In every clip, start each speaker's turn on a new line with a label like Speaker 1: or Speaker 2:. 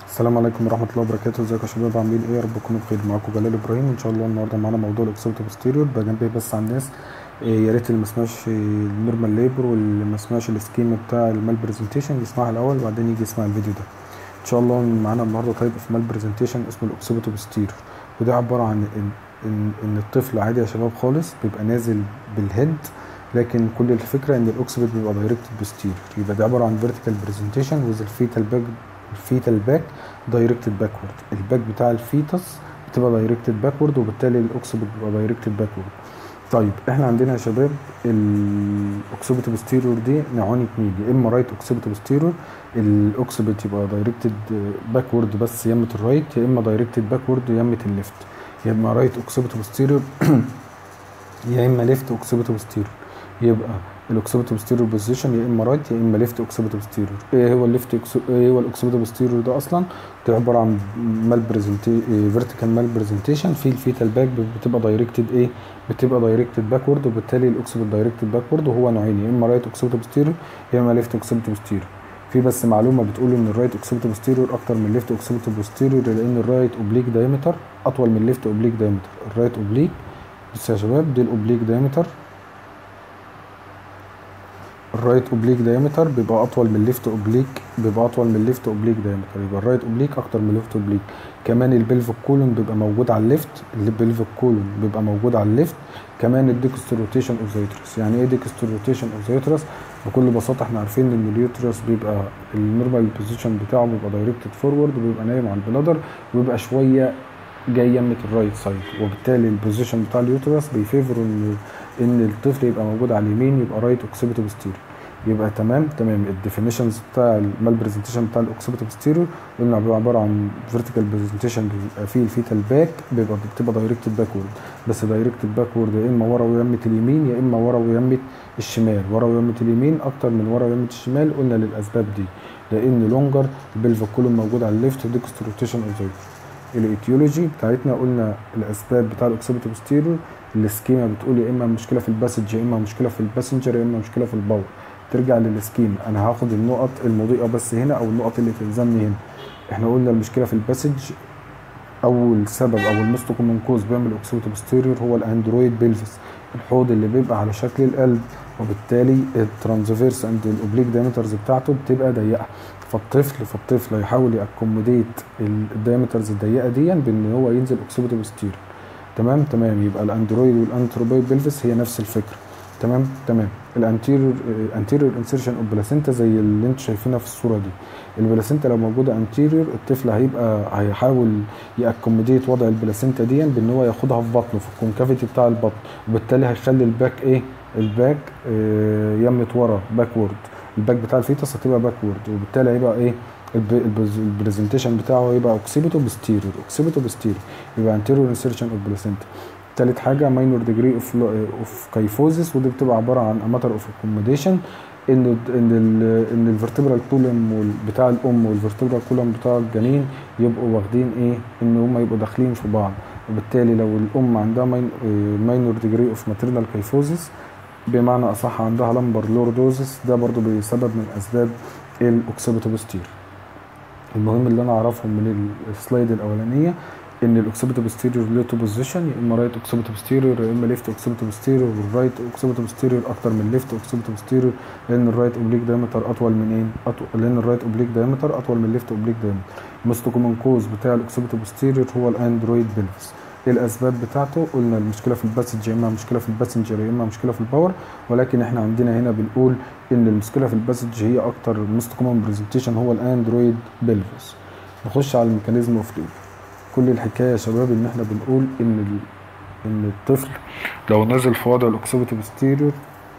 Speaker 1: السلام عليكم ورحمة الله وبركاته ازيكم يا شباب عاملين ايه يا رب تكونوا بخير معاكم جلال ابراهيم ان شاء الله النهارده معانا موضوع الاكسبت بوستيريور بنبه بس على الناس إيه يا ريت اللي ما سمعش النورمال ليبر واللي ما سمعش السكيما بتاع المال برزنتيشن يسمعها الاول وبعدين يجي يسمع الفيديو ده ان شاء الله معانا النهارده طيب في مال برزنتيشن اسمه الاكسبت بوستيريور وده عبارة عن ان ان, إن الطفل عادي يا شباب خالص بيبقى نازل بالهيد لكن كل الفكره ان الاوكسبت بيبقى دايركتد بوستيريور يبقى ده عباره عن فيرتيكال برزنتيشن وذ الفيتال باك الفيتال باك دايركتد باكورد الباك بتاع الفيتس بتبقى دايركتد باكورد وبالتالي الاوكسبت بيبقى دايركتد باكورد طيب احنا عندنا يا شباب الاوكسبت بوستيريور دي نوعين اتنين يا اما رايت اوكسبت بوستيريور الاوكسبت يبقى دايركتد باكورد بس يمه الرايت يا اما دايركتد باكورد يمه الليفت يا اما رايت اوكسبت بوستيريور يا اما ليفت اوكسبت بوستيريور يبقى الاوكسبت بوستيريور بوزيشن يا اما رايت يا اما ليفت اوكسبت بوستيريور ايه هو الليفت ايه هو الاوكسبت بوستيريور ده اصلا ده عباره عن مال بريزنتي فيرتيكال مال بريزنتيشن في الفيتال باك بتبقى دايركتد ايه بتبقى دايركتد باكورد وبالتالي الاوكسبت دايركتد باكورد وهو نوعين يا اما رايت اوكسبت بوستيريور يا اما ليفت اوكسبت بوستيريور في بس معلومه بتقول ان الرايت اوكسبت بوستيريور اكتر من الليفت اوكسبت بوستيريور لان الرايت اوبليك دايمتر اطول من الليفت اوبليك دايمتر الرايت اوبليك بص يا شباب دي الاوبليك دايمتر الرايت اوبليك دايمتر بيبقى اطول من الليفت اوبليك بيبقى اطول من الليفت اوبليك دايمتر يبقى الرايت اوبليك اكتر من الليفت اوبليك كمان البلفيك كولون بيبقى موجود على الليفت البلفيك كولون بيبقى موجود على الليفت كمان الديكست روتيشن اوف ذا يوترس يعني ايه ديكست روتيشن اوف ذا يوترس بكل بساطه احنا عارفين ان اليوترس بيبقى النورمال بوزيشن بتاعه بيبقى دايركتد فورورد وبيبقى نايم على البلادر وبيبقى شويه جاي يمة الرايت سايد وبالتالي البوزيشن بتاع اليوترس بيفيفر ان ان الطفل يبقى موجود على اليمين يبقى رايت اوكسيبيتو بوستيريور يبقى تمام تمام الديفينيشنز بتاع المال برزنتيشن بتاع الاوكسيبيتو بوستيريور قلنا بيبقى عباره عن فيرتيكال برزنتيشن بيبقى فيه الفيتال باك بيبقى بتبقى دايركتد باكورد بس دايركتد باكورد يا اما ورا ويمه اليمين يا اما ورا ويمه الشمال ورا ويمه اليمين اكتر من ورا ويمه الشمال قلنا للاسباب دي لان لونجر البلفيك كولوم موجود على الليفت ديكست روتيشن اوف ذا الايتيولوجي بتاعتنا قلنا الاسباب بتاع الاوكسيبيتو بوستيريور السكيما بتقول يا اما مشكله في الباسج يا اما مشكله في الباسنجر يا اما مشكله في الباور ترجع للسكيما انا هاخد النقط المضيئه بس هنا او النقط اللي تلزمني هنا احنا قلنا المشكله في الباسج اول سبب او الموست كومن كوز بيعمل اوكسيبيتو بوستيريور هو الاندرويد بيلفس الحوض اللي بيبقى على شكل القلب وبالتالي الترانزفيرس اند الاوبليك دايمترز بتاعته بتبقى ضيقه فالطفل فالطفل هيحاول ياكوموديت الدايمترز الضيقه دي بان هو ينزل اوكسيبيتو بوستيريور تمام تمام يبقى الاندرويد والانتروبويد بيلفس هي نفس الفكره تمام تمام الانتيريور انتيريور انسيرشن اوف بلاسينتا زي اللي انتوا شايفينها في الصوره دي البلاسينتا لو موجوده انتيريور الطفل هيبقى هيحاول ياكوموديت وضع البلاسينتا دي بان هو ياخدها في بطنه في الكونكافيتي بتاع البطن وبالتالي هيخلي الباك ايه الباك آه يمه ورا باكورد الباك بتاع الفيتس هتبقى باكورد وبالتالي هيبقى ايه البرزنتيشن بتاعه هيبقى اوكسيبيتو بوستيريور اوكسيبيتو بوستيريور يبقى انتيريور انسيرشن اوف بلاسينتا تالت حاجه ماينور ديجري اوف اوف كايفوزيس ودي بتبقى عباره عن اماتر اوف اكوموديشن ان ان ال ان الفرتبرال كولوم بتاع الام والفرتبرال كولوم بتاع الجنين يبقوا واخدين ايه ان هم يبقوا داخلين في بعض وبالتالي لو الام عندها ماينور ديجري اوف ماترنال كايفوزيس بمعنى اصح عندها لمبر لوردوزس ده برضو بسبب من اسباب الاوكسيبيتو بوستير المهم اللي انا اعرفهم من السلايد الاولانيه ان الاوكسيبيتو بوستيريور له تو بوزيشن يا اما رايت اوكسيبيتو بوستيريور يا اما ليفت اوكسيبيتو بوستيريور والرايت اوكسيبيتو بوستيريور اكتر من الليفت اوكسيبيتو بوستيريور لان الرايت اوبليك دايمتر اطول من ايه؟ أطول لان الرايت اوبليك دايمتر اطول من الليفت اوبليك دايمتر موست كومن كوز بتاع الاوكسيبيتو بوستيريور هو الاندرويد بلفس الاسباب بتاعته قلنا المشكله في الباسنج يا اما مشكله في الباسنجر يا اما مشكله في الباور ولكن احنا عندنا هنا بنقول ان المشكله في الباسنج هي اكتر موست كومن برزنتيشن هو الاندرويد بلفس نخش على الميكانيزم اوف ليبر كل الحكايه يا شباب ان احنا بنقول ان ال... ان الطفل لو نزل في وضع الاوكسيبيتو بوستيريور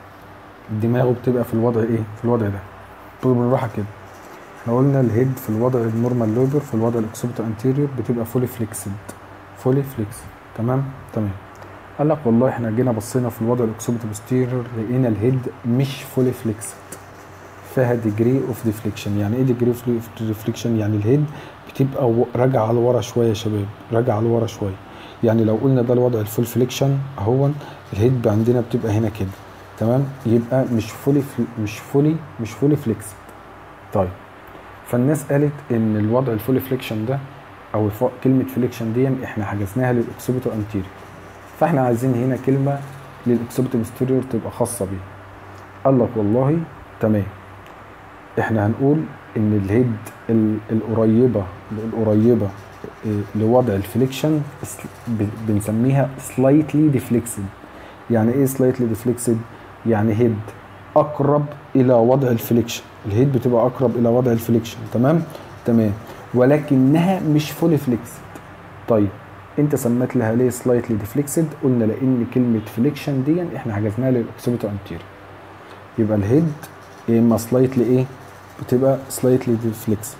Speaker 1: دماغه بتبقى في الوضع ايه في الوضع ده بالراحه كده احنا قلنا الهيد في الوضع النورمال لوبر في الوضع الاوكسيبيتو انتيريور بتبقى فولي فليكسد فولي فليكسد تمام تمام قال لك والله احنا جينا بصينا في الوضع الاوكسيبيتو بوستيريور لقينا الهيد مش فولي فليكسد فيها ديجري اوف ديفليكشن يعني ايه ديجري اوف ديفليكشن يعني الهيد بتبقى راجعه لورا شويه يا شباب راجعه لورا شويه يعني لو قلنا ده الوضع الفول فليكشن اهو الهيد عندنا بتبقى هنا كده تمام يبقى مش فولي مش فولي مش فولي فليكسد طيب فالناس قالت ان الوضع الفول فليكشن ده او الف- كلمه فليكشن دي احنا حجزناها للاوكسيبيتو انتيريور فاحنا عايزين هنا كلمه للاوكسيبيتو بوستيريور تبقى خاصه بيه قال لك والله تمام احنا هنقول ان الهيد ال- القريبه القريبه إيه، لوضع الفليكشن اس- ب- بنسميها سلايتلي ديفليكسد يعني ايه سلايتلي ديفليكسد يعني هيد اقرب الى وضع الفليكشن الهيد بتبقى اقرب الى وضع الفليكشن تمام تمام ولكنها مش فولي فليكسد طيب انت سميت لها ليه سلايتلي ديفليكسد قلنا لان كلمه فليكشن دي احنا حجزناها للاوكسيبيتو انتيريور يبقى الهيد يا اما سلايتلي ايه بتبقى سلايتلي ديفليكسد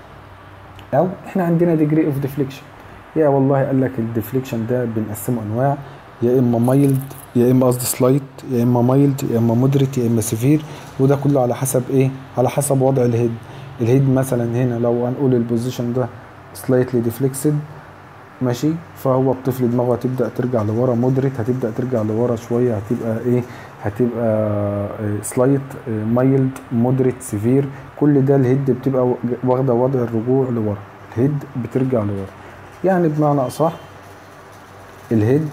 Speaker 1: او احنا عندنا ديجري اوف ديفليكشن يا والله قال لك الديفليكشن ده بنقسمه انواع يا اما مايلد يا اما قصدي سلايت يا اما مايلد يا اما مودريت يا اما سيفير وده كله على حسب ايه على حسب وضع الهيد الهيد مثلا هنا لو هنقول البوزيشن ده سلايتلي ديفليكسد ماشي فهو الطفل دماغه هتبدا ترجع لورا مودريت هتبدا ترجع لورا شويه هتبقى ايه هتبقى سلايت مايلد مودريت سيفير كل ده الهيد بتبقى واخده وضع الرجوع لورا الهيد بترجع لورا يعني بمعنى اصح الهيد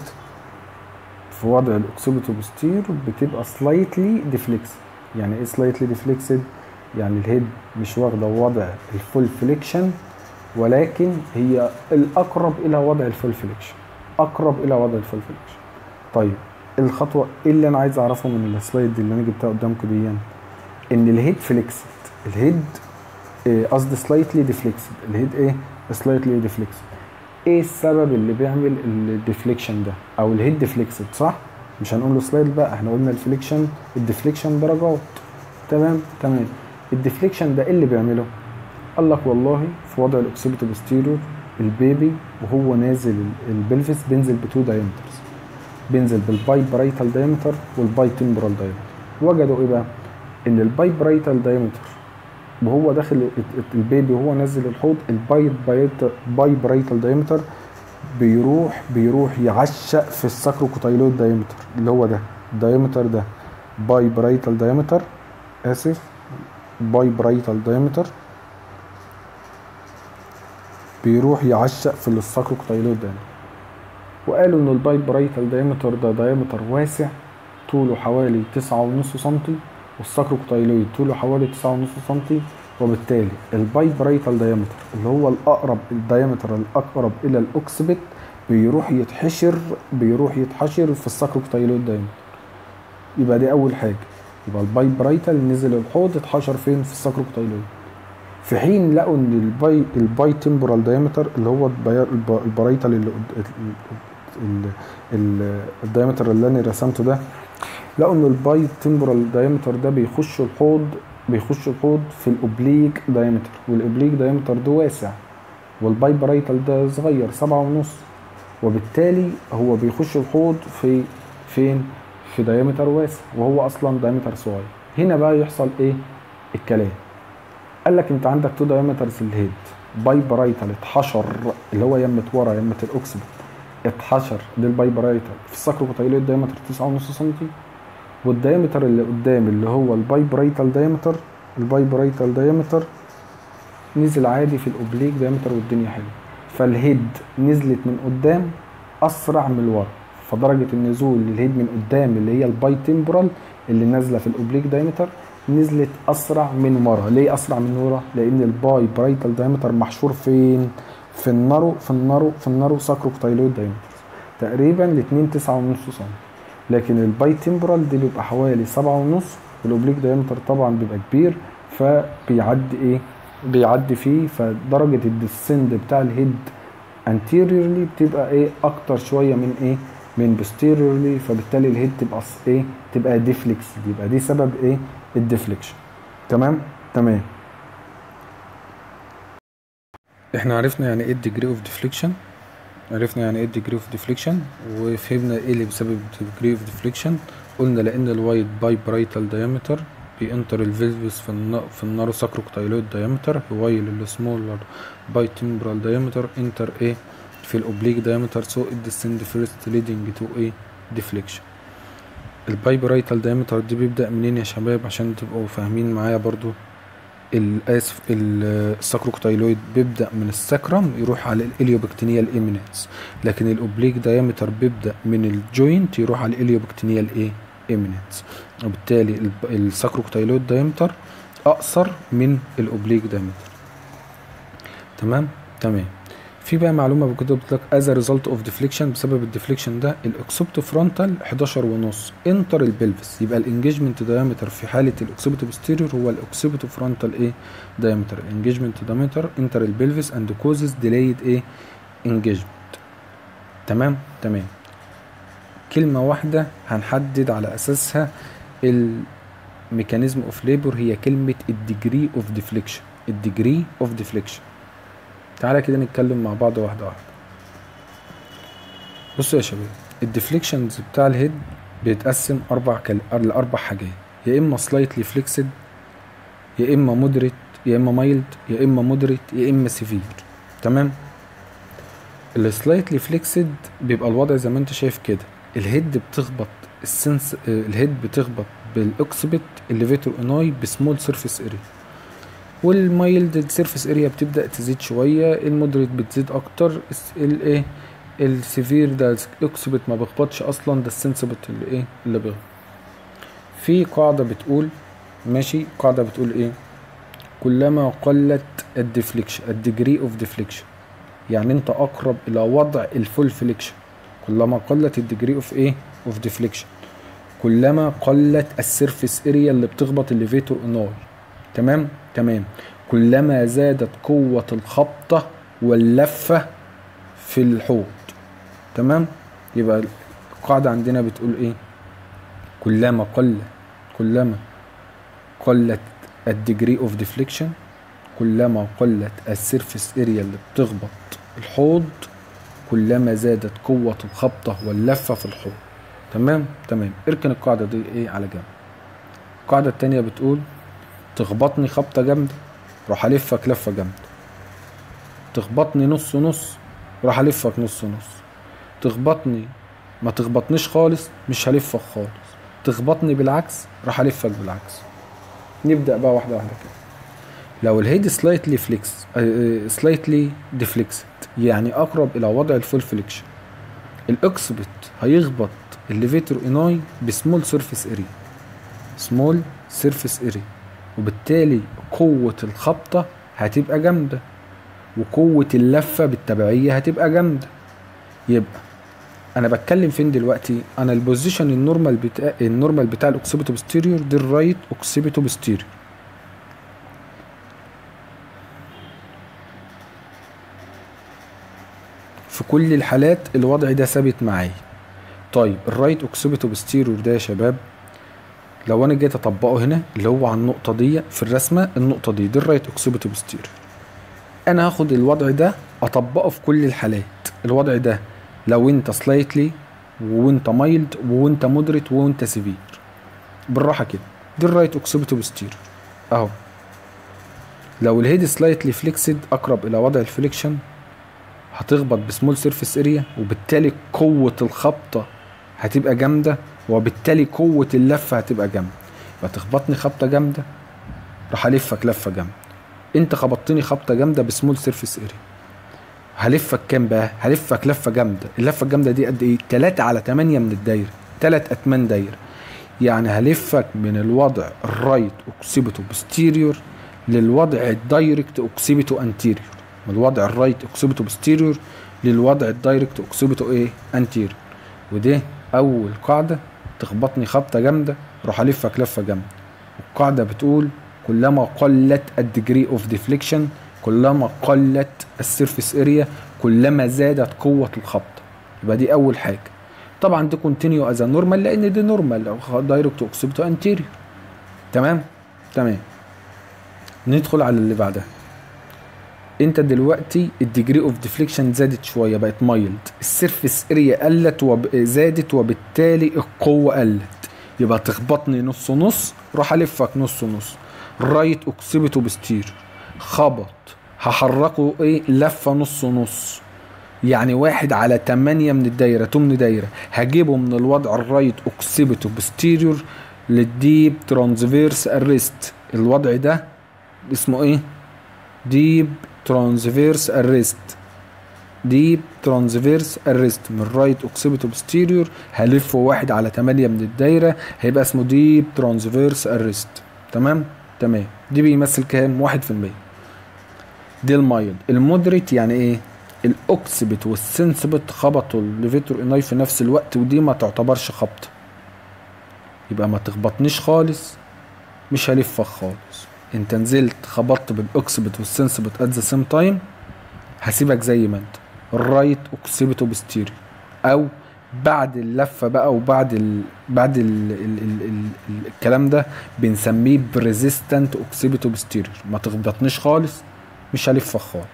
Speaker 1: في وضع الاوكسيبيتو بوستير بتبقى سلايتلي ديفليكسد يعني ايه سلايتلي ديفليكسد يعني الهيد مش واخده وضع الفول فليكشن ولكن هي الاقرب الى وضع الفول فليكشن اقرب الى وضع الفول فليكشن طيب الخطوه ايه اللي انا عايز اعرفه من السلايد اللي انا جبتها قدامكم دي ان الهيد فليكسد الهيد إيه، قصدي سلايتلي ديفليكسد الهيد ايه سلايتلي ديفليكسد ايه السبب اللي بيعمل الديفليكشن ده او الهيد ديفليكسد صح مش هنقول له سلايد بقى احنا قلنا الفليكشن الديفليكشن درجات تمام تمام الديفليكشن ده ايه اللي بيعمله قال لك والله في وضع الاوكسيبيتو بوستيريور البيبي وهو نازل ال- البلفس بينزل بتو دايمترز بينزل بالباي برايتال دايمتر والباي تمبرال دايمتر وجدوا ايه بقى ان الباي برايتال دايمتر وهو داخل ال- ال- البيبي وهو نازل الحوض الباي برايتال باي برايتال دايمتر بيروح بيروح يعشق في الساكروكوتايلويد دايمتر اللي هو ده الدايمتر ده باي برايتال دايمتر اسف باي برايتال دايمتر بيروح يعشق في الساكروكوتايلويد دايمتر وقالوا ان الباي برايتال دايمتر ده دايمتر واسع طوله حوالي تسعة ونص سنتي والساكروكوتايلويد طوله حوالي تسعة ونص سنتي وبالتالي الباي برايتال دايمتر اللي هو الاقرب الدايمتر الاقرب الى الاوكسبت بيروح يتحشر بيروح يتحشر في الساكروكوتايلويد دايمتر يبقى دي اول حاجه يبقى الباي برايتال نزل الحوض اتحشر فين في الساكروكوتايلويد في حين لقوا ان الباي الباي تمبرال دايمتر اللي هو البي- الب- البرايتال اللي قد- ال- ال- ال- الدايمتر اللي انا رسمته ده لقوا ان الباي تمبرال دايمتر ده بيخش الحوض بيخش الحوض في الاوبليك دايمتر والاوبليك دايمتر ده واسع والباي برايتال ده صغير سبعة ونص وبالتالي هو بيخش الحوض في فين في دايمتر واسع وهو اصلا دايمتر صغير هنا بقى يحصل ايه الكلام قال لك انت عندك تو دايمترز الهيد باي برايتال اتحشر اللي هو يمة ورا يمة الاوكسبت اتحشر دي الباي برايتال في الساكروكوتايلويد دايمتر 9.5 سم والدايمتر اللي قدام اللي هو الباي برايتال دايمتر الباي برايتال دايمتر نزل عادي في الاوبليك دايمتر والدنيا حلوه فالهيد نزلت من قدام اسرع من ورا فدرجه النزول للهيد من قدام اللي هي الباي تمبرال اللي نازله في الاوبليك دايمتر نزلت اسرع من ورا ليه اسرع من ورا لان الباي برايتال دايمتر محشور فين في النارو في النارو في النارو ساكروكتايلويد دايمتر تقريبا الاثنين تسعة ونص سم لكن الباي تمبرال دي بيبقى حوالي سبعة ونص والاوبليك دايمتر طبعا بيبقى كبير فبيعدي ايه بيعدي فيه فدرجة الديسند بتاع الهيد anteriorly بتبقى ايه اكتر شوية من ايه من posteriorly فبالتالي الهيد تبقى ص- ايه تبقى ديفليكس يبقى دي سبب ايه الديفليكشن تمام تمام احنا عرفنا يعني ايه الديجري اوف ديفليكشن عرفنا يعني ايه الديجري اوف ديفليكشن وفهمنا ايه اللي بسبب الديجري اوف ديفليكشن قلنا لان الوايد باي برايتال دايمتر بينتر الفيلفس في الن... في النارو ساكروكتايلويد دايمتر وايل السمولر باي تمبرال دايمتر انتر ايه في الاوبليك دايمتر سو الديسند فيرست ليدنج تو ايه ديفليكشن الباي برايتال دايمتر دي بيبدأ منين يا شباب عشان تبقوا فاهمين معايا برضو الاسف ال- الساكروكتايلويد بيبدا من الساكرم يروح على الاليوبكتينيال ايميننس لكن الاوبليك دايمتر بيبدا من الجوينت يروح على الاليوبكتينيال ايه ايميننس وبالتالي ال- الساكروكتايلويد دايمتر اقصر من الاوبليك دايمتر تمام تمام في بقى معلومه بكده بتقول لك از ريزلت اوف ديفليكشن بسبب الديفليكشن ده الاكسبتو فرونتال 11 ونص انتر البلفس يبقى الانجيجمنت دايمتر في حاله الاكسبتو بوستيريور هو الاكسبتو فرونتال ايه دايمتر الانجيجمنت دايمتر انتر البلفس اند كوزز ديلايد ايه انجيجمنت تمام تمام كلمه واحده هنحدد على اساسها الميكانيزم اوف ليبر هي كلمه الديجري اوف ديفليكشن الديجري اوف ديفليكشن تعالى كده نتكلم مع بعض واحده واحده بصوا يا شباب الديفليكشنز بتاع الهيد بيتقسم اربع كل... لاربع حاجات يا اما سلايتلي فليكسد يا اما مودريت يا اما مايلد يا اما مودريت يا اما سيفير تمام السلايتلي فليكسد بيبقى الوضع زي ما انت شايف كده الهيد بتخبط السنس آه، الهيد بتخبط بالاوكسبت الليفيتور اناي بسمول سيرفيس اريا والمايلد السيرفيس اريا بتبدا تزيد شويه المودريت بتزيد اكتر الس- الايه السيفير ده الاوكسبت ما بيخبطش اصلا ده السنسبت اللي ايه اللي بيخبط في قاعده بتقول ماشي قاعده بتقول ايه كلما قلت الديفليكشن الديجري اوف ديفليكشن يعني انت اقرب الى وضع الفول فليكشن كلما قلت الديجري اوف ايه اوف ديفليكشن كلما قلت السيرفيس اريا اللي بتخبط الليفيتور اناي تمام تمام كلما زادت قوة الخبطة واللفة في الحوض تمام يبقى القاعدة عندنا بتقول ايه كلما قل كلما قلت الديجري اوف ديفليكشن كلما قلت السيرفيس اريا اللي بتخبط الحوض كلما زادت قوة الخبطة واللفة في الحوض تمام تمام اركن القاعدة دي ايه على جنب القاعدة التانية بتقول تخبطني خبطة جامدة راح ألفك لفة جامدة تخبطني نص نص راح ألفك نص نص تخبطني ما تخبطنيش خالص مش هلفك خالص تخبطني بالعكس راح ألفك بالعكس نبدأ بقى واحدة واحدة كده لو الهيد سلايتلي فليكس سلايتلي ديفليكسد يعني أقرب إلى وضع الفول فليكشن الإكسبت هيخبط الليفيتور اناي بسمول سيرفيس اريا سمول سيرفيس اريا وبالتالي قوة الخبطة هتبقى جامدة وقوة اللفة بالتبعية هتبقى جامدة يبقى انا بتكلم فين دلوقتي انا البوزيشن النورمال بتاع النورمال بتاع الاوكسيبيتو بوستيريور دي الرايت اوكسيبيتو بوستيريور في كل الحالات الوضع ده ثابت معايا طيب الرايت اوكسيبيتو بوستيريور ده يا شباب لو انا جيت اطبقه هنا اللي هو على النقطه دي في الرسمه النقطه دي دي الرايت اوكسيبيتو بوستيريور انا هاخد الوضع ده اطبقه في كل الحالات الوضع ده لو انت سلايتلي وانت مايلد وانت مودريت وانت سيفير بالراحه كده دي الرايت اوكسيبيتو بوستيريور اهو لو الهيد سلايتلي فليكسد اقرب الى وضع الفليكشن هتخبط بسمول سيرفيس اريا وبالتالي قوه الخبطه هتبقى جامده وبالتالي قوه اللفه هتبقى جامده يبقى تخبطني خبطه جامده راح الفك لفه جامده انت خبطتني خبطه جامده بسمول سيرفيس اريا هلفك كام بقى هلفك لفه جامده اللفه الجامده دي قد ايه 3 على 8 من الدايره 3 اتمان دايره يعني هلفك من الوضع الرايت اوكسيبيتو بوستيريور للوضع الدايركت اوكسيبيتو انتيريور من الوضع الرايت اوكسيبيتو بوستيريور للوضع الدايركت اوكسيبيتو ايه انتيريور وده اول قاعده تخبطني خبطه جامده روح الفك لفه جامده القاعده بتقول كلما قلت الديجري اوف ديفليكشن كلما قلت السيرفيس اريا كلما زادت قوه الخبطه يبقى دي اول حاجه طبعا دي كونتينيو از نورمال لان دي نورمال دايركت اوكسيبيتو انتيريور تمام تمام ندخل على اللي بعدها انت دلوقتي الديجري اوف ديفليكشن زادت شويه بقت مايلد السيرفيس اريا قلت وزادت وبالتالي القوه قلت يبقى تخبطني نص نص راح الفك نص نص رايت اوكسيبيتو بستير خبط هحركه ايه لفه نص نص يعني واحد على تمانية من الدايرة تمن دايرة هجيبه من الوضع الرايت اوكسيبيتو بستيريور للديب ترانسفيرس اريست الوضع ده اسمه ايه ديب ترانسفيرس اريست ديب ترانسفيرس اريست من رايت اوكسيبيتو بوستيريور هلفه واحد على تمانية من الدايرة هيبقى اسمه ديب ترانسفيرس اريست تمام تمام دي بيمثل كام واحد في المية دي المايل المودريت يعني ايه الاوكسبت والسنسبت خبطوا الليفيتور اناي في نفس الوقت ودي ما تعتبرش خبطه يبقى ما تخبطنيش خالص مش هلفك خالص انت نزلت خبطت بالاوكسبت والسنسبت ات ذا سيم تايم هسيبك زي ما انت الرايت اوكسبت وبستيريو او بعد اللفه بقى وبعد ال... بعد ال... ال... ال... ال... ال... الكلام ده بنسميه بريزيستنت اوكسيبيتو بستيريور ما تخبطنيش خالص مش هلفك خالص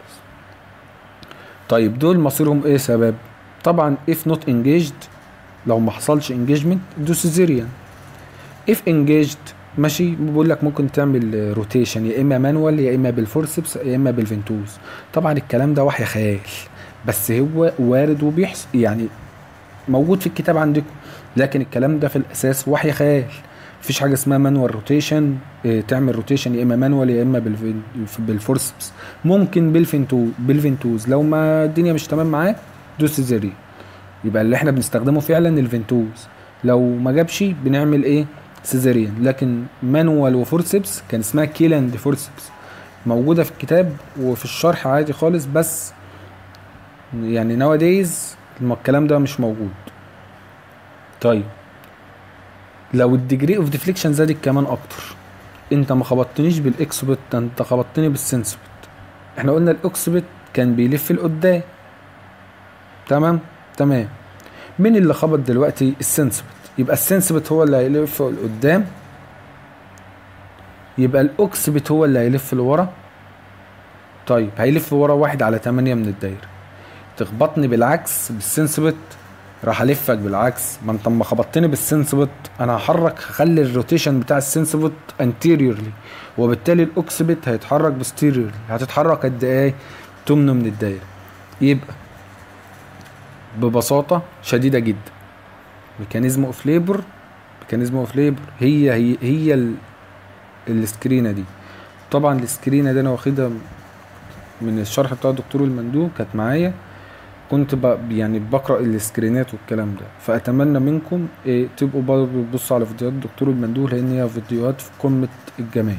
Speaker 1: طيب دول مصيرهم ايه سبب طبعا if not engaged لو ما حصلش engagement دو سيزيريان if engaged ماشي بقول لك ممكن تعمل روتيشن يا اما مانوال يا اما بالفورسبس يا اما بالفنتوز طبعا الكلام ده وحي خيال بس هو وارد وبيحصل يعني موجود في الكتاب عندكم لكن الكلام ده في الاساس وحي خيال مفيش حاجه اسمها مانوال روتيشن إيه تعمل روتيشن يا اما مانوال يا اما بالف- بالفورسبس ممكن بالفنتو بالفنتوز لو ما الدنيا مش تمام معاك دوس سيزيريان يبقى اللي احنا بنستخدمه فعلا الفنتوز لو ما جابش بنعمل ايه سيزيريان لكن مانوال وفورسبس كان اسمها كيلاند فورسبس موجوده في الكتاب وفي الشرح عادي خالص بس يعني نواديز الكلام ده مش موجود طيب لو الديجري اوف ديفليكشن زادت كمان اكتر انت ما خبطتنيش بالاكسبت ده انت خبطتني بالسنسبت احنا قلنا الاكسبت كان بيلف لقدام تمام تمام مين اللي خبط دلوقتي السنسبت يبقى السنسبت هو اللي هيلف لقدام يبقى الاكسبت هو اللي هيلف لورا طيب هيلف ورا واحد على تمانية من الدايرة تخبطني بالعكس بالسنسبت راح الفك بالعكس ما انت اما خبطتني بالسنسبت انا هحرك هخلي الروتيشن بتاع السنسبت انتيريورلي وبالتالي الاوكسبت هيتحرك بوستيريورلي هتتحرك قد ايه تمنه من الدايره يبقى ببساطه شديده جدا ميكانيزم اوف ليبر ميكانيزم اوف ليبر هي هي هي ال- السكرينه دي طبعا السكرينه دي انا واخدها من الشرح بتاع الدكتور المندوب كانت معايا كنت ب... يعني بقرا السكرينات والكلام ده فاتمنى منكم إيه تبقوا برضه تبصوا على فيديوهات الدكتور المندوب لان هي فيديوهات في قمه الجمال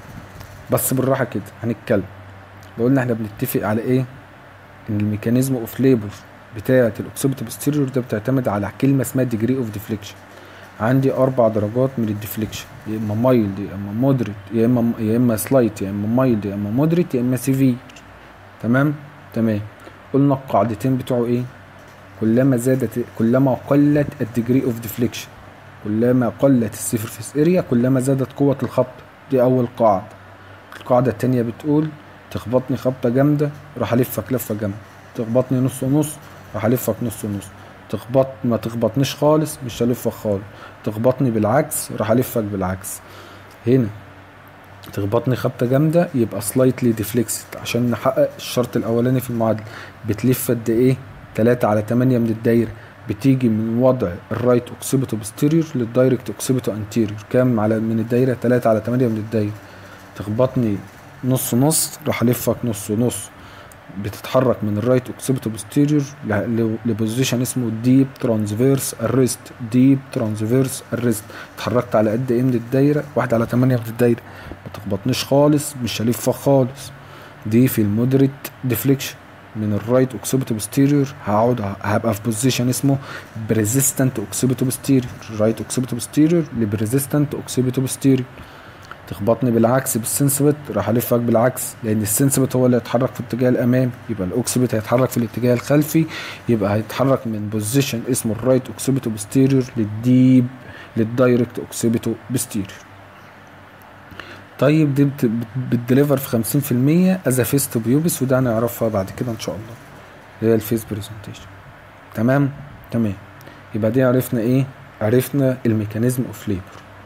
Speaker 1: بس بالراحه كده هنتكلم لو قلنا احنا بنتفق على ايه ان الميكانيزم اوف ليبر بتاعه الاوكسيبت بوستيريور ده بتعتمد على كلمه اسمها ديجري اوف ديفليكشن عندي اربع درجات من الديفليكشن يا اما مايلد يا اما مودريت يا اما يا اما سلايت يا اما مايلد يا اما مودريت يا اما سيفير تمام تمام قلنا القاعدتين بتوعه ايه كلما زادت كلما قلت الديجري اوف ديفليكشن كلما قلت السيرفيس اريا كلما زادت قوة الخبط دي اول قاعدة القاعدة التانية بتقول تخبطني خبطة جامدة راح الفك لفة جامدة تخبطني نص ونص راح الفك نص ونص تخبط ما تخبطنيش خالص مش هلفك خالص تخبطني بالعكس راح الفك بالعكس هنا تخبطني خبطه جامده يبقى سلايتلي ديفليكسد عشان نحقق الشرط الاولاني في المعادله بتلف قد ايه 3 على 8 من الدايره بتيجي من وضع الرايت اوكسيبيتو بوستيريور للدايركت اوكسيبيتو انتيريور كام على من الدايره 3 على 8 من الدايره تخبطني نص نص راح الفك نص ونص بتتحرك من الرايت اوكسيبيتو بوستيريور لبوزيشن اسمه ديب ترانسفيرس اريست ديب ترانسفيرس اريست اتحركت على قد ايه من الدايره واحد على 8 من الدايره ما تخبطنيش خالص مش هلفك خالص دي في المودريت ديفليكشن من الرايت اوكسيبيتو بوستيريور هقعد هبقى في بوزيشن اسمه بريزيستنت اوكسيبيتو بوستيريور رايت اوكسيبيتو بوستيريور لبريزيستنت اوكسيبيتو بوستيريور تخبطني بالعكس بالسنسبت راح الفك بالعكس لان السنسبت هو اللي هيتحرك في الاتجاه الامامي يبقى الاوكسبت هيتحرك في الاتجاه الخلفي يبقى هيتحرك من بوزيشن اسمه الرايت اوكسبيتو بوستيريور للديب للدايركت اوكسبيتو بوستيريور طيب دي بت- بت- بتديليفر في 50% از فيست بيوبس وده هنعرفها بعد كده ان شاء الله اللي هي الفيس برزنتيشن تمام تمام يبقى دي عرفنا ايه عرفنا الميكانيزم اوف ليبر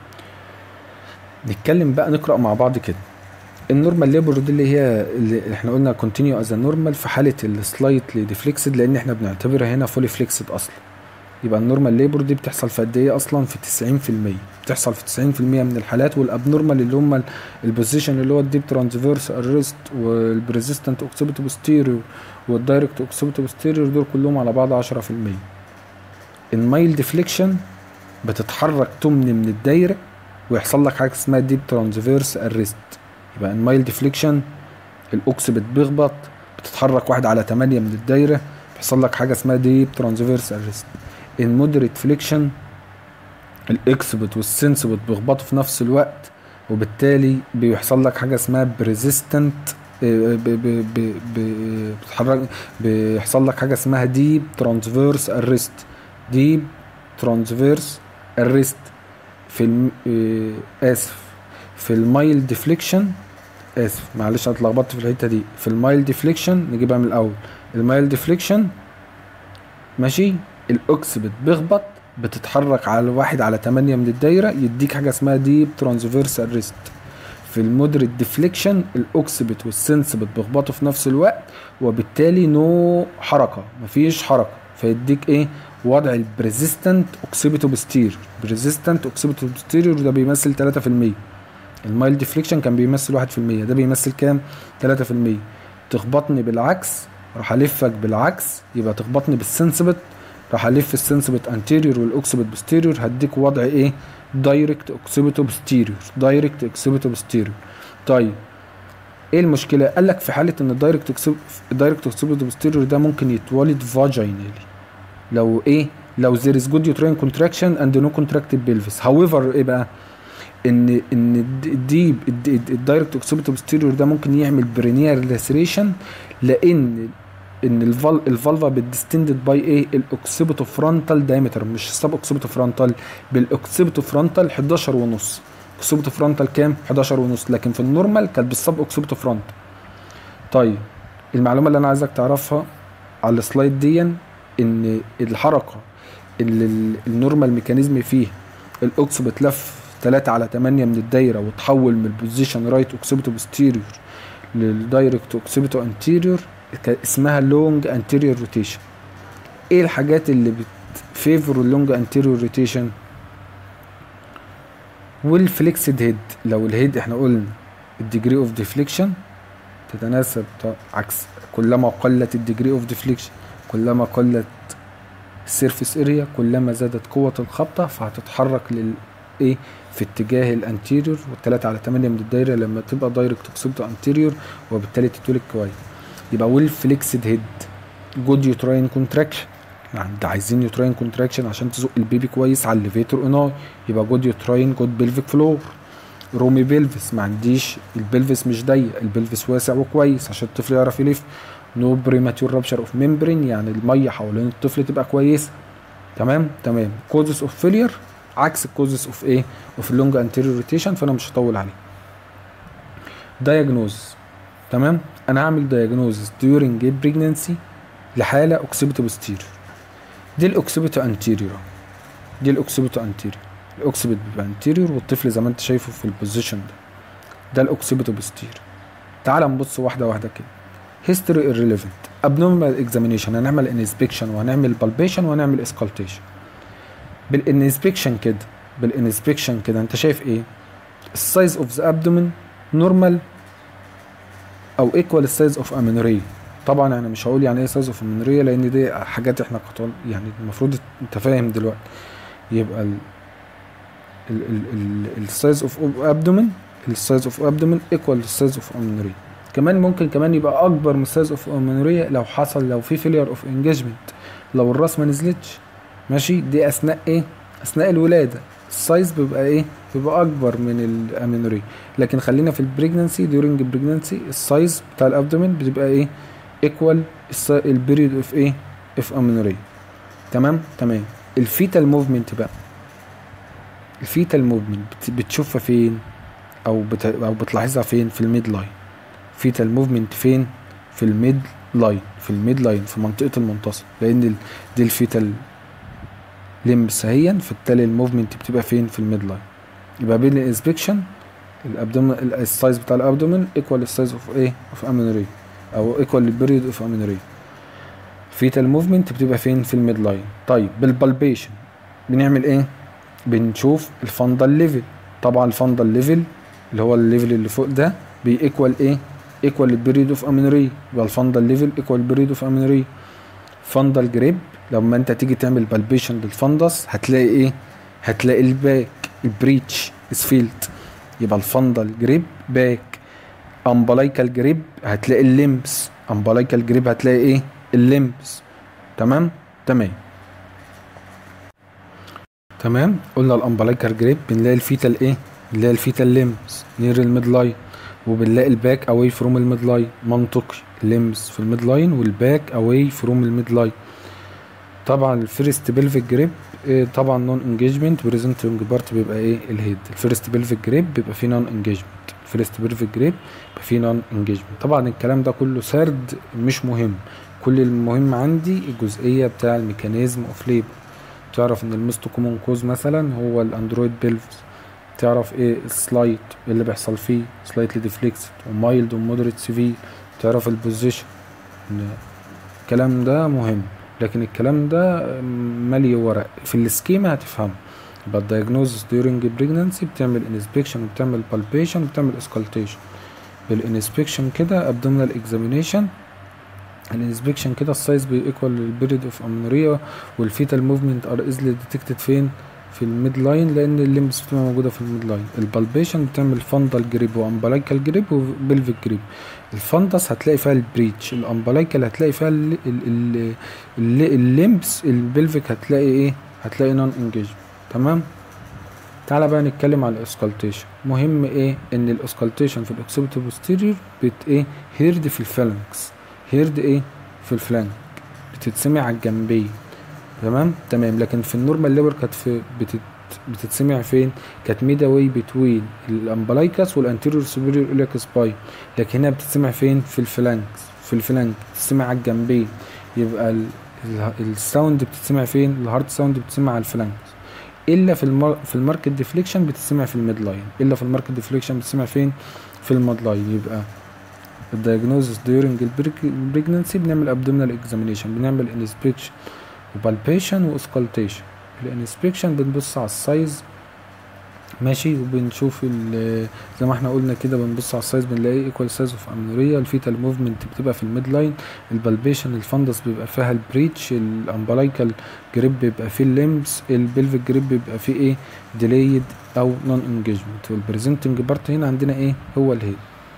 Speaker 1: نتكلم بقى نقرا مع بعض كده النورمال ليبر دي اللي هي اللي احنا قلنا كونتينيو از نورمال في حاله السلايتلي ديفليكسد لان احنا بنعتبرها هنا فولي فليكسد اصلا يبقى النورمال ليبر دي بتحصل في قد ايه اصلا في 90% بتحصل في 90% من الحالات والابنورمال اللي هم البوزيشن اللي هو الديب ترانسفيرس ارست والبريزيستنت اوكسيبيتو بوستيريور والدايركت اوكسيبيتو بوستيريور دول كلهم على بعض 10% المايل ديفليكشن بتتحرك تمن من الدايره ويحصل لك حاجه اسمها ديب ترانسفيرس ارست يبقى المايل ديفليكشن الاوكسبت بيخبط بتتحرك واحد على 8 من الدايره بيحصل لك حاجه اسمها ديب ترانسفيرس ارست المودريت فليكشن الاكسبت والسنسبت بيخبطوا في نفس الوقت وبالتالي بيحصل لك حاجه اسمها بريزيستنت بتتحرك بيحصل لك حاجه اسمها ديب ترانسفيرس ارست ديب ترانسفيرس ارست في الم... آه، اسف في المايل ديفليكشن اسف معلش انا اتلخبطت في الحته دي في المايل ديفليكشن نجيبها من الاول المايل ديفليكشن ماشي الاوكسبت بيخبط بتتحرك على واحد على تمانية من الدايرة يديك حاجة اسمها ديب ترانسفيرس ارست في المودريت ديفليكشن الاوكسبت والسنسبت بيخبطوا في نفس الوقت وبالتالي نو حركة مفيش حركة فيديك ايه وضع البريزيستنت اوكسيبيتو بستير بريزيستنت اوكسيبيتو بستيريور ده بيمثل 3% المايل ديفليكشن كان بيمثل 1% ده بيمثل كام 3% تخبطني بالعكس راح الفك بالعكس يبقى تخبطني بالسنسبت راح الف السنسبت انتيريور والاوكسبت بوستيريور هديك وضع ايه دايركت اوكسبيتو بوستيريور دايركت اوكسبيتو بوستيريور طيب ايه المشكله قال لك في حاله ان الدايركت الدايركت اوكسبيتو بوستيريور ده ممكن يتولد فاجينالي لو ايه لو there is good uterine contraction and no contracted pelvis however ايه بقى ان ان الديب الدايركت اوكسيبيتو بوستيريور ده ممكن يعمل برينيال لاسريشن لان ان الفال الفالفا بتديستندد باي ايه الاوكسيبيتو فرونتال دايمتر مش السب اوكسيبيتو فرونتال بالاوكسيبيتو فرونتال 11 ونص اوكسيبيتو فرونتال كام 11 ونص لكن في النورمال كانت بالسب اوكسيبيتو فرونتال طيب المعلومه اللي انا عايزك تعرفها على السلايد دي ان الحركه اللي النورمال ميكانيزم فيه الاوكسبت لف 3 على 8 من الدايره وتحول من البوزيشن رايت اوكسبتو بوستيريور للدايركت اوكسبتو انتيريور اسمها لونج انتيريور روتيشن ايه الحاجات اللي بتفيفر اللونج انتيريور روتيشن والفليكسد هيد لو الهيد احنا قلنا الديجري اوف ديفليكشن تتناسب عكس كلما قلت الديجري اوف ديفليكشن كلما قلت السيرفيس اريا كلما زادت قوة الخبطة فهتتحرك لل ايه في اتجاه الانتيريور والتلاتة على تمانية من الدايرة لما تبقى دايركت اوكسيبتو انتيريور وبالتالي تتولد كويس يبقى ويل فليكسد هيد جود يوتراين كونتراكشن يعني ده عايزين يوتراين كونتراكشن عشان تزق البيبي كويس على الليفيتور اناي يبقى جود يوتراين جود بيلفيك فلور رومي بيلفس ما عنديش البلفس مش ضيق البلفس واسع وكويس عشان الطفل يعرف يلف نو بريماتور رابشر اوف ميمبرين يعني الميه حوالين الطفل تبقى كويسه تمام تمام كوزس اوف فيلير عكس الكوزس اوف ايه اوف اللونج انتيريور روتيشن فانا مش هطول عليه دايجنوز تمام انا هعمل دايجنوز ديورنج بريجنانسي لحاله اوكسيبيتو بوستيريور دي الاوكسيبيتو انتيريور دي الاوكسيبيتو انتيريور الاوكسيبيت بيبقى انتيريور والطفل زي ما انت شايفه في البوزيشن ده ده الاوكسيبيتو بوستيريور تعال نبص واحده واحده كده هيستوري irrelevant abnormal اكزامينيشن هنعمل انسبكشن وهنعمل بالبيشن وهنعمل اسكالتيشن بالانسبكشن كده بالانسبكشن كده انت شايف ايه السايز اوف ذا ابدومين نورمال او ايكوال السايز اوف امينوريا طبعا انا مش هقول يعني ايه سايز اوف امينوريا لان دي حاجات احنا قطع يعني المفروض انت فاهم دلوقتي يبقى السايز اوف ابدومين السايز اوف ابدومين ايكوال السايز اوف امينوريا كمان ممكن كمان يبقى اكبر من سايز اوف امينوريا لو حصل لو في فيلير اوف انجيجمنت لو الراس ما نزلتش ماشي دي اثناء ايه اثناء الولاده السايز بيبقى ايه بيبقى اكبر من الامينوريا لكن خلينا في البريجنانسي ديورنج البريجنانسي السايز بتاع الابدومين بتبقى ايه ايكوال البيريود اوف ايه اوف امينوريا تمام تمام الفيتال موفمنت بقى الفيتال موفمنت بتشوفها فين او بت... او بتلاحظها فين في الميد لاين فيتال موفمنت فين في الميد لاين في الميد لاين في منطقه المنتصف لان دي الفيتال لمس اهيا فبالتالي الموفمنت بتبقى فين في الميد لاين يبقى بين الانسبكشن الابدومين السايز بتاع الابدومين ايكوال السايز اوف ايه اوف امينوري او ايكوال البريود اوف امينوري فيتال موفمنت بتبقى فين في الميد لاين طيب بالبالبيشن بنعمل ايه بنشوف الفندل ليفل طبعا الفندل ليفل اللي هو الليفل اللي فوق ده بيكوال ايه ايكوال البريد اوف امينوري يبقى الفندل ليفل ايكوال البريد اوف امينوري فندل جريب لما انت تيجي تعمل بالبيشن للفندس هتلاقي ايه هتلاقي الباك البريتش اسفيلت يبقى الفندل جريب باك امبلايكال جريب هتلاقي الليمبس امبلايكال جريب هتلاقي ايه الليمبس تمام تمام تمام قلنا الامبلايكال جريب بنلاقي الفيتال ايه بنلاقي الفيتال ليمبس نير الميد لاين وبنلاقي الباك اواي فروم الميد لاين منطقي الليمبس في الميد لاين والباك اواي فروم الميد لاين طبعا الفيرست بيلفيك جريب إيه طبعا نون انجيجمنت بريزنتنج بارت بيبقى ايه الهيد الفيرست بيلفيك جريب بيبقى فيه نون انجيجمنت الفيرست بيلفيك جريب بيبقى فيه نون انجيجمنت طبعا الكلام ده كله سرد مش مهم كل المهم عندي الجزئيه بتاع الميكانيزم اوف ليبر تعرف ان المستو كومون كوز مثلا هو الاندرويد بيلفز تعرف ايه السلايت إيه اللي بيحصل فيه سلايتلي ديفليكسد ومايلد ومودريت سيفير تعرف البوزيشن الكلام ده مهم لكن الكلام ده مالي ورق في السكيما هتفهمه يبقى الدايجنوزس ديورنج بريجنانسي بتعمل انسبكشن وبتعمل بالبيشن وبتعمل اسكالتيشن بالانسبكشن كده ابدومينال اكزامينيشن الانسبكشن كده السايز بيكوال للبيريد اوف امنوريا والفيتال موفمنت ار ايزلي ديتكتد فين في الميد لاين لان الليمبس بتبقى موجوده في الميد لاين البالبيشن بتعمل فندل جريب وامبلايكال جريب وبلفيك جريب الفندس هتلاقي فيها البريتش الامبلايكال هتلاقي فيها ال- ال- ال- ال- الليمبس البلفيك هتلاقي ايه هتلاقي نون انجيج تمام تعالى بقى نتكلم على الاسكالتيشن مهم ايه ان الاسكالتيشن في الاوكسيبيتو بوستيريور بت ايه هيرد في الفالنكس هيرد ايه في الفلانك بتتسمع على الجنبين تمام تمام لكن في النورمال ليبر كانت في بتت بتتسمع فين كانت ميدا واي بتوين الامبلايكاس والانتيريور سوبيريور الياك سباي لكن هنا بتتسمع فين في الفلانكس في الفلانك بتتسمع على الجنبين يبقى ال- ال- الساوند بتتسمع فين الهارد ساوند بتتسمع على الفلانكس الا في المار في الماركت ديفليكشن بتتسمع في الميد لاين الا في الماركت ديفليكشن بتتسمع فين في الميد لاين يبقى الدايجنوزس ديورنج البريجننسي بنعمل ابدومينال اكزامينيشن بنعمل انسبكشن وبالبيشن واسكالتيشن الانسبكشن بنبص على السايز ماشي وبنشوف ال- زي ما احنا قلنا كده بنبص على السايز بنلاقي ايكوال سايز اوف امنوريا الفيتال موفمنت بتبقى في الميد لاين البالبيشن الفندس بيبقى فيها البريتش الامبلايكال جريب بيبقى فيه الليمبس البلفيك جريب بيبقى فيه ايه ديليد او نون انجيجمنت والبريزنتنج بارت هنا عندنا ايه هو الهيد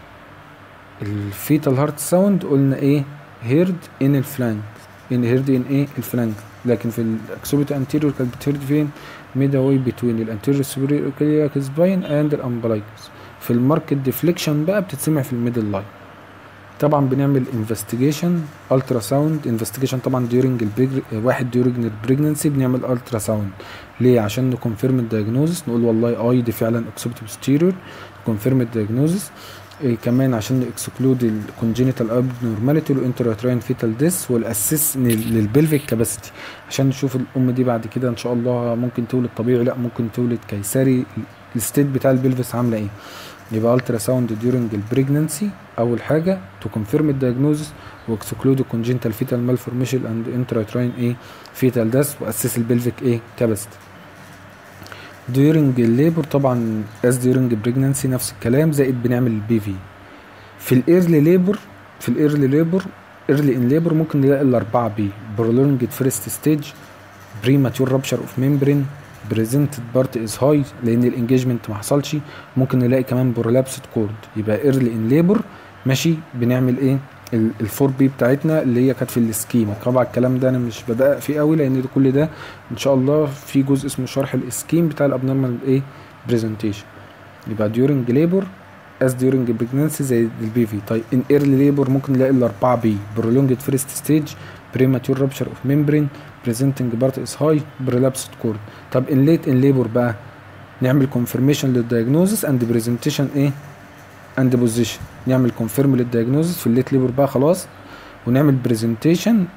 Speaker 1: الفيتال هارت ساوند قلنا ايه هيرد ان الفلانك ان هيرد ان ايه الفلانك لكن في الاكسوبيتو انتيريور كانت بتهرد فين ميدا واي بتوين الانتيريور سوبيريور اوكلياك سباين اند الامبلايكس في الماركت ديفليكشن بقى بتتسمع في الميدل لاين طبعا بنعمل انفستيجيشن الترا ساوند انفستيجيشن طبعا ديورنج البيج واحد ديورنج البريجننسي بنعمل الترا ساوند ليه عشان نكونفيرم الدايجنوزس نقول والله اي دي فعلا اوكسيبيتو بوستيريور كونفيرم الدايجنوزس إيه كمان عشان اكسكلود الكونجينيتال ابنورماليتي والانتراتراين فيتال ديس والاسيس للبلفيك كاباسيتي عشان نشوف الام دي بعد كده ان شاء الله ممكن تولد طبيعي لا ممكن تولد قيصري الستيت بتاع البلفس عامله ايه يبقى الترا ساوند ديورنج البريجننسي اول حاجه تو كونفيرم الدايجنوزس واكسكلود الكونجينيتال فيتال مالفورميشن اند انتراتراين ايه فيتال داس واسيس البلفيك ايه كاباسيتي ديورنج الليبر طبعا از ديورنج بريجننسي نفس الكلام زائد بنعمل البي في في الايرلي ليبر في الايرلي ليبر ايرلي ان ليبر ممكن نلاقي الاربعه بي برولونجد فيرست ستيج بريماتور رابشر اوف ميمبرين بريزنتد بارت از هاي لان الانجيجمنت ما حصلش ممكن نلاقي كمان برولابسد كورد يبقى ايرلي ان ليبر ماشي بنعمل ايه الفور بي بتاعتنا اللي هي كانت في السكيما طبعا الكلام ده انا مش بدقق فيه قوي لان ده كل ده ان شاء الله في جزء اسمه شرح الاسكيم بتاع الابنورمال ايه برزنتيشن يبقى ديورنج ليبر از ديورنج بريجننسي زي البي في طيب ان ايرلي ليبر ممكن نلاقي الاربعه بي برولونجد فيرست ستيج بريماتور رابشر اوف ميمبرين بريزنتنج بارت از هاي بريلابسد كورد طب ان ليت ان ليبر بقى نعمل كونفirmation للدايجنوزس اند بريزنتيشن ايه اند بوزيشن نعمل كونفيرم للدايجنوزس في الليت ليبر بقى خلاص ونعمل بريزنتيشن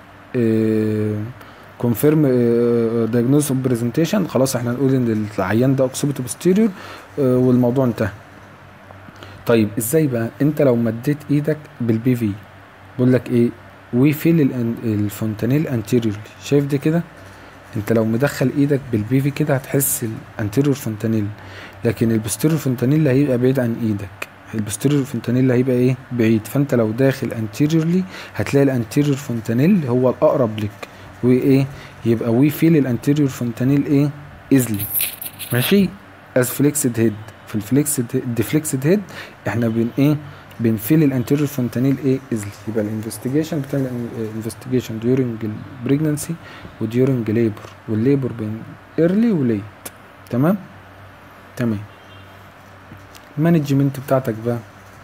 Speaker 1: كونفيرم دايجنوز اوف بريزنتيشن خلاص احنا نقول ان العيان ده اوكسيبيتو بوستيريور والموضوع انتهى طيب ازاي بقى انت لو مديت ايدك بالبي في بقول لك ايه ويفيل الفونتانيل انتيريورلي شايف دي كده انت لو مدخل ايدك بالبي في كده هتحس الانتيريور فونتانيل لكن البوستيريور فونتانيل هيبقى بعيد عن ايدك البوستيريور فونتانيل هيبقى ايه بعيد فانت لو داخل انتيريورلي هتلاقي الانتيريور فونتانيل هو الاقرب لك وايه يبقى وي فيل الانتيريور فونتانيل ايه ايزلي ماشي از فليكسد هيد في الفليكسد الديفليكسد هيد احنا بن ايه بنفيل الانتيريور فونتانيل ايه ايزلي يبقى الانفستيجيشن بتاع الانفستيجيشن ديورنج البريجنانسي وديورنج ليبر والليبر بين ايرلي وليت تمام تمام المانجمنت بتاعتك بقى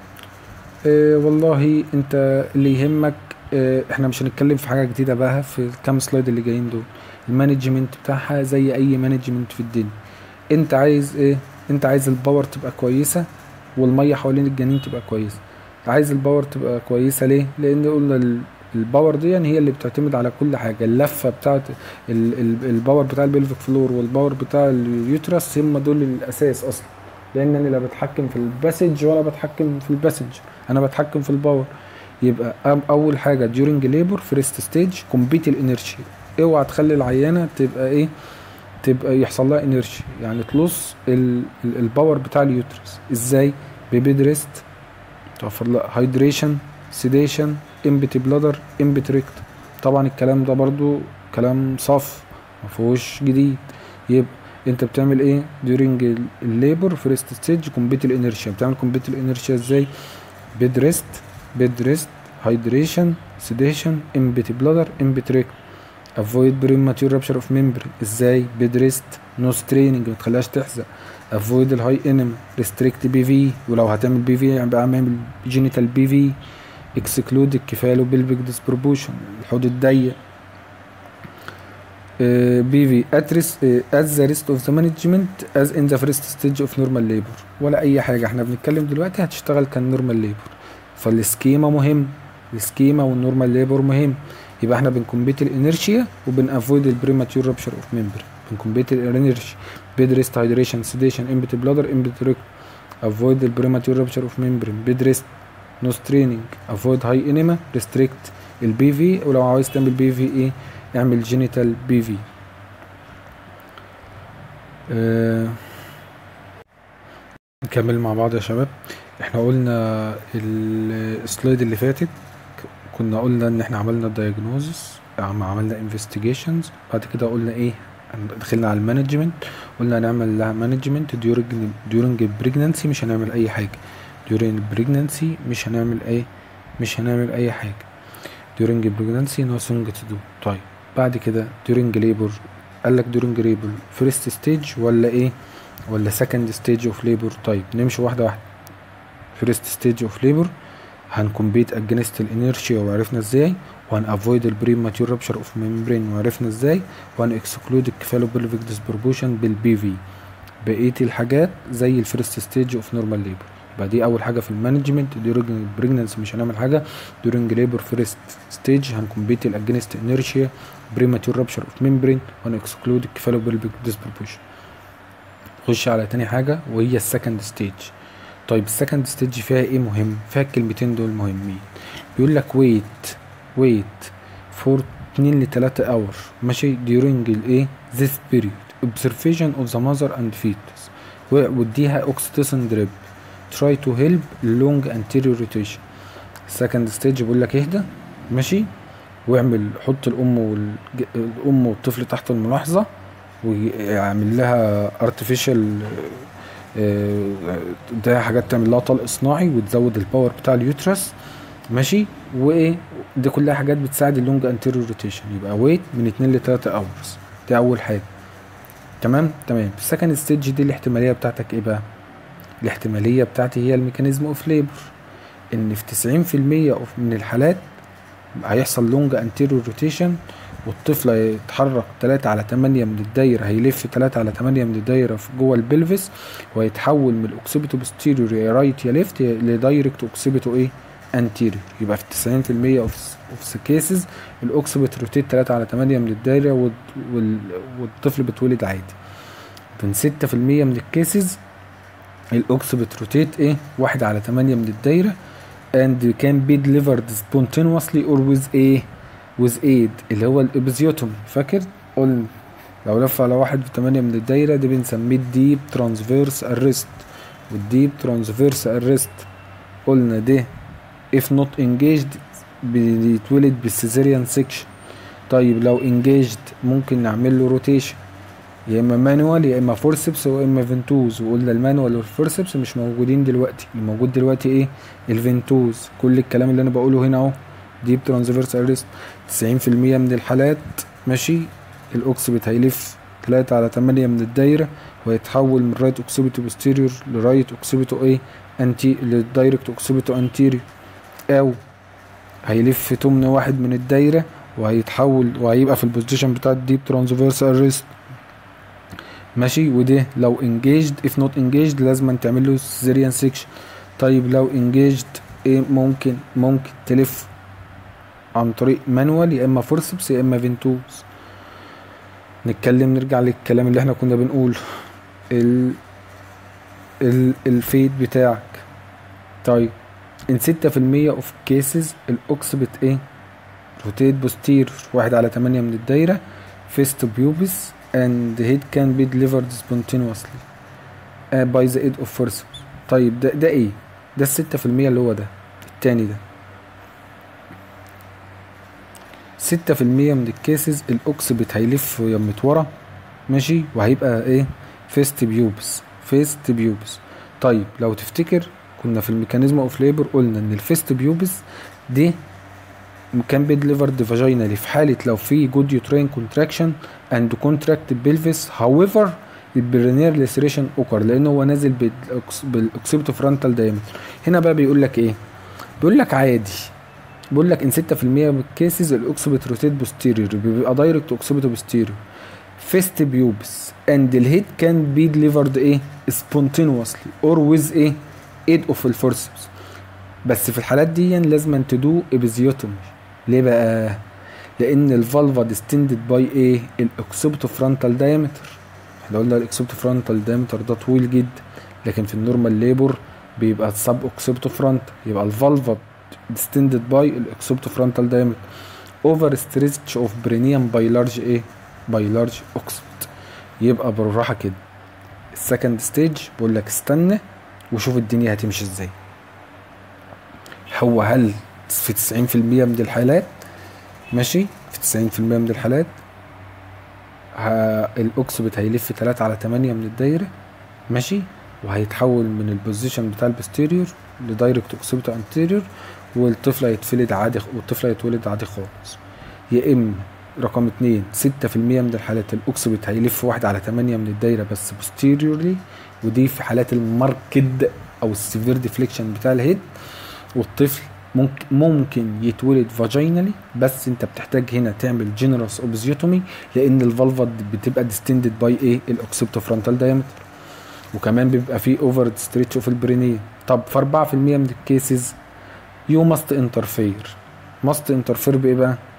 Speaker 1: اه والله انت اللي يهمك اه احنا مش هنتكلم في حاجه جديده بقى في الكام سلايد اللي جايين دول المانجمنت بتاعها زي اي مانجمنت في الدنيا انت عايز ايه انت عايز الباور تبقى كويسه والميه حوالين الجنين تبقى كويسه عايز الباور تبقى كويسه ليه لان قلنا الباور دي يعني هي اللي بتعتمد على كل حاجه اللفه بتاعت الباور بتاع البلفيك فلور والباور بتاع اليوترس هم دول الاساس اصلا لان انا لا بتحكم في الباسج ولا بتحكم في الباسج انا بتحكم في الباور يبقى اول حاجه during labor first stage complete الانرشي اوعى تخلي العيانه تبقى ايه تبقى يحصل لها انرشي يعني تلص الباور بتاع اليوترس ازاي ببيد ريست توفر لها هايدريشن سيديشن امبتي بلادر امبتي ريكت طبعا الكلام ده برضو كلام صف ما فيهوش جديد يبقى انت بتعمل ايه during الليبر فيرست ستيج كومبيت الانرشيا بتعمل كومبيت الانرشيا ازاي بيد ريست بيد ريست هايدريشن سيديشن امبتي بلادر امبتي ريكت افويد بريماتيور رابشر اوف ميمبرين ازاي بيد ريست نو ستريننج ما تخليهاش تحزق افويد الهاي انم ريستريكت بي في ولو هتعمل بي في يبقى اعمل جينيتال بي في اكسكلود الكفالو بيلفيك ديسبروبوشن الحوض الضيق بي في اتريس از ذا ريست اوف ذا مانجمنت از ان ذا فيرست ستيج اوف نورمال ليبر ولا اي حاجه احنا بنتكلم دلوقتي هتشتغل كان نورمال ليبر فالسكيما مهم السكيما والنورمال ليبر مهم يبقى احنا بنكمبيت الانرشيا وبنافويد البريماتيور رابشر اوف ميمبر بنكمبيت الانرشيا بيد ريست هايدريشن سيديشن امبتي بلادر امبتي ريك افويد البريماتيور رابشر اوف ميمبرين بيد ريست نو ستريننج افويد هاي انيما ريستريكت البي في ولو عاوز تعمل بي في ايه اعمل جينيتال بي في أه نكمل مع بعض يا شباب احنا قلنا السلايد اللي فاتت كنا قلنا ان احنا عملنا دايجنوزس عملنا انفستيجيشنز بعد كده قلنا ايه دخلنا على المانجمنت قلنا هنعمل لها مانجمنت ديورنج ديورنج البريجنانسي مش هنعمل اي حاجه ديورنج البريجنانسي مش هنعمل ايه مش هنعمل اي حاجه ديورنج البريجنانسي nothing to do طيب بعد كده during labor قال لك during labor first stage ولا ايه ولا second stage of labor طيب نمشي واحده واحده first stage of labor هنكمبيت against الانيرشيا وعرفنا ازاي وهن avoid البريماتيور rupture of membrane وعرفنا ازاي وهن exclude الكفالوبلفيك disproportion بالبي في بقيه الحاجات زي الفيرست ستيج اوف نورمال ليبر يبقى دي اول حاجه في المانجمنت during البريجننسي مش هنعمل حاجه during labor first stage هنكمبيت الاجينست انيرشيا بريماتيور رابشر اوف ميمبرين وهنكسكلود الكفالوبلفيك disproportion نخش على تاني حاجه وهي السكند ستيج طيب السكند ستيج فيها ايه مهم فيها الكلمتين دول مهمين بيقول لك ويت ويت فور 2 ل 3 اور ماشي during الايه this period observation of the mother and fetus واديها اوكسيتوسين دريب try to help long anterior rotation second stage بيقول لك اهدى ماشي واعمل حط الام والام والطفل تحت الملاحظه ويعمل لها artificial ده حاجات تعمل لها طلق صناعي وتزود الباور بتاع اليوترس ماشي وايه دي كلها حاجات بتساعد اللونج انتيريور روتيشن يبقى ويت من 2 ل 3 اورز دي اول حاجه تمام تمام السكند ستيج دي الاحتماليه بتاعتك ايه بقى الاحتماليه بتاعتي هي الميكانيزم اوف ليبر ان في 90% من الحالات هيحصل لونج انتيريور روتيشن والطفل هيتحرك 3 على 8 من الدايره هيلف 3 على 8 من الدايره في جوه البلفس وهيتحول من الاوكسيبيتو بوستيريور يا رايت يا ليفت لدايركت اوكسيبيتو ايه انتيريور يبقى في 90% اوف اوف كيسز الاوكسيبيت روتيت 3 على 8 من الدايره والطفل بتولد عادي من 6% من الكيسز الاوكسيبيت روتيت ايه 1 على 8 من الدايره and can be delivered spontaneously or with a with aid اللي هو الابيزيوتومي فاكر قلنا لو لف على واحد في تمانية من الدايرة دي بنسميه الديب ترانسفيرس ارست والديب ترانسفيرس ارست قلنا ده if not engaged بيتولد بالسيزيريان سيكشن طيب لو engaged ممكن نعمل له روتيشن يا اما مانوال يا اما فورسبس يا اما فينتوز وقلنا المانوال والفورسبس مش موجودين دلوقتي اللي موجود دلوقتي ايه الفينتوز كل الكلام اللي انا بقوله هنا اهو ديب ترانسفيرس ارست 90% من الحالات ماشي الاوكسبت هيلف 3 على 8 من الدايره ويتحول من رايت اوكسبيتو بوستيريور لرايت اوكسبيتو ايه انتي للدايركت اوكسبيتو انتيريور او هيلف تمن واحد من الدايره وهيتحول وهيبقى في البوزيشن بتاع الديب ترانسفيرس ارست ماشي وده لو انجيجد اف نوت انجيجد لازم تعمل له سيزيريان سيكشن طيب لو انجيجد ايه ممكن ممكن تلف عن طريق مانوال يا اما فورسبس يا اما فينتوز نتكلم نرجع للكلام اللي احنا كنا بنقوله ال ال الفيد بتاعك طيب ان ستة في المية اوف كيسز الاوكسبت ايه روتيت بوستير واحد على تمانية من الدايرة فيست بيوبس and the head can be delivered spontaneously uh, by the aid of forceps طيب ده ده ايه ده الستة في المية اللي هو ده التاني ده ستة في المية من الكيسز الاوكسبت هيلف يمت ورا ماشي وهيبقى ايه فيست بيوبس فيست بيوبس طيب لو تفتكر كنا في الميكانيزم اوف ليبر قلنا ان الفيست بيوبس دي كان بي ديليفرد فاجينالي في حاله لو في جود يوترين كونتراكشن اند كونتراكت بيلفيس هاويفر البرينير ليسريشن اوكر لان هو نازل بالاوكسيبتو فرونتال دايمتر هنا بقى بيقول لك ايه بيقول لك عادي بيقول لك ان 6% من الكيسز الاوكسيبت روتيت بوستيريور بيبقى دايركت اوكسيبتو بوستيريور فيست بيوبس اند الهيد كان بي ديليفرد ايه سبونتينوسلي اور ويز ايه ايد اوف الفورسبس بس في الحالات دي لازم تدو ابيزيوتومي ليه بقى لان الفالفا ديستندد باي ايه الاوكسيبتو فرونتال دايمتر احنا قلنا الاوكسيبتو فرونتال دايمتر ده طويل جدا لكن في النورمال ليبر بيبقى السب اوكسيبتو فرونت يبقى الفالفا ديستندد باي الاوكسيبتو فرونتال دايمتر اوفر ستريتش اوف برينيوم باي لارج ايه باي لارج اوكسبت يبقى بالراحه كده السكند ستيج بقول لك استنى وشوف الدنيا هتمشي ازاي هو هل في 90% من الحالات ماشي في 90% من الحالات الاوكسبت هيلف 3 على 8 من الدايره ماشي وهيتحول من البوزيشن بتاع البوستيريور لدايركت اوكسبتو انتيريور والطفل هيتفلد عادي والطفل هيتولد عادي خالص يا اما رقم اتنين ستة في المية من الحالات الأوكسبت هيلف واحد على تمانية من الدايرة بس posteriorly ودي في حالات الماركد أو السيفير ديفليكشن بتاع الهيد والطفل ممكن ممكن يتولد فاجينالي بس انت بتحتاج هنا تعمل جنرال اوبزيوتومي لان الفالفا بتبقى ديستندد باي ايه الاوكسبتو فرونتال دايمتر وكمان بيبقى فيه اوفر ستريتش اوف البرينيه طب في 4% من الكيسز يو ماست انترفير ماست انترفير بايه بقى